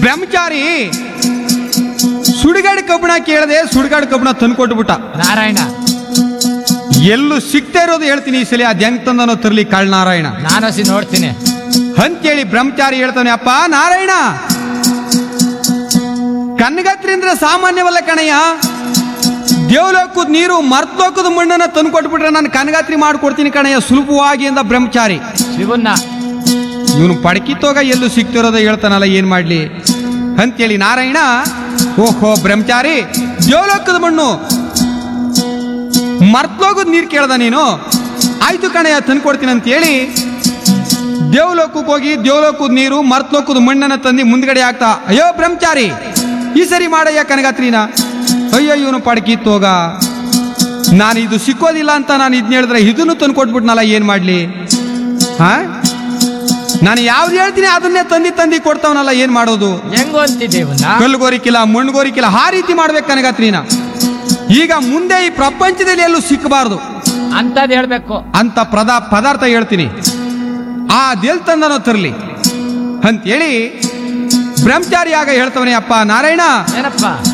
ಬ್ರಹ್ಮಚಾರಿ ಸುಡುಗಾಡು ಕಬ್ಬಣ ಕೇಳದೆ ಸುಡುಗಾಡು ಕಬ್ಬಣ ತಂದ್ಕೊಟ್ಬಿಟ್ಟ ನಾರಾಯಣ ಎಲ್ಲೂ ಸಿಗ್ತಾ ಇರೋದು ಹೇಳ್ತೀನಿ ಈ ಸಲ ಅದ್ ಹೆಂಗ್ ತಂದನೋ ತರ್ಲಿ ನಾರಾಯಣ ನಾನು ಹಸಿ ನೋಡ್ತೀನಿ ಅಂತೇಳಿ ಬ್ರಹ್ಮಚಾರಿ ಹೇಳ್ತಾನೆ ಅಪ್ಪ ನಾರಾಯಣ ಕನ್ನಗತ್ರಿ ಅಂದ್ರೆ ಸಾಮಾನ್ಯವಲ್ಲ ಕಣಯ್ಯ ದೇವಲೋಕದ ನೀರು ಮರ್ತೋಕದ ಮಣ್ಣನ್ನ ತಂದು ಕೊಟ್ಬಿಟ್ರೆ ನಾನು ಕನಗಾತ್ರಿ ಮಾಡ್ಕೊಡ್ತೀನಿ ಕಣಯ್ಯ ಸುಲಭವಾಗಿ ಅಂದ ಬ್ರಹ್ಮಚಾರಿ ಶಿವನ್ನ ಇವನು ಪಡಕಿತ್ತೋಗ ಎಲ್ಲೂ ಸಿಗ್ತಿರೋದ ಹೇಳ್ತಾನಲ್ಲ ಏನ್ ಮಾಡ್ಲಿ ಅಂತೇಳಿ ನಾರಾಯಣ ಓಹೋ ಬ್ರಹ್ಮಚಾರಿ ದೇವಲೋಕದ ಮಣ್ಣು ಮರ್ತೋಗದ ನೀರು ಕೇಳ್ದ ನೀನು ಆಯ್ತು ಕಣಯ್ಯ ತಂದ್ಕೊಡ್ತೀನಿ ಅಂತ ಹೇಳಿ ದೇವಲೋಕಕ್ಕೆ ಹೋಗಿ ದೇವಲೋಕದ ನೀರು ಮರ್ತಲೋಕದ ಮಣ್ಣನ್ನ ತಂದು ಮುಂದ್ಗಡೆ ಆಗ್ತಾ ಅಯ್ಯೋ ಬ್ರಹ್ಮಚಾರಿ ಈ ಸರಿ ಮಾಡಯ್ಯ ಕನಗಾತ್ರಿನ ಅಯ್ಯೋ ಇವನು ಪಡಕಿತ್ತೋಗ ನಾನು ಇದು ಸಿಕ್ಕೋದಿಲ್ಲ ಅಂತ ನಾನು ಇದನ್ನ ಹೇಳಿದ್ರೆ ಇದನ್ನು ತಂದು ಕೊಟ್ಬಿಟ್ನಲ್ಲ ಏನ್ ಮಾಡ್ಲಿ ಹಾ ನಾನು ಯಾವ್ದು ಹೇಳ್ತೀನಿ ಅದನ್ನೇ ತಂದಿ ತಂದಿ ಕೊಡ್ತಾವನಲ್ಲ ಏನ್ ಮಾಡೋದು ಹೆಂಗು ಅಂತಿದ್ದೆ ಇವನ್ನ ಕಲ್ಗೋರಿಕಿಲ್ಲ ಮಣ್ಗೋರಿಕಿಲ್ಲ ಆ ರೀತಿ ಮಾಡ್ಬೇಕು ಕನಗಾತ್ರಿನ ಈಗ ಮುಂದೆ ಈ ಪ್ರಪಂಚದಲ್ಲಿ ಎಲ್ಲೂ ಸಿಕ್ಕಬಾರ್ದು ಅಂತದ್ ಹೇಳ್ಬೇಕು ಅಂತ ಪದ ಪದಾರ್ಥ ಹೇಳ್ತೀನಿ ಆ ದೇಲ್ ತಂದನೋ ತರಲಿ ಅಂತೇಳಿ ಬ್ರಹ್ಮಚಾರಿ ಆಗ ಹೇಳ್ತವನೇ ಅಪ್ಪ ನಾರಾಯಣ ಏನಪ್ಪ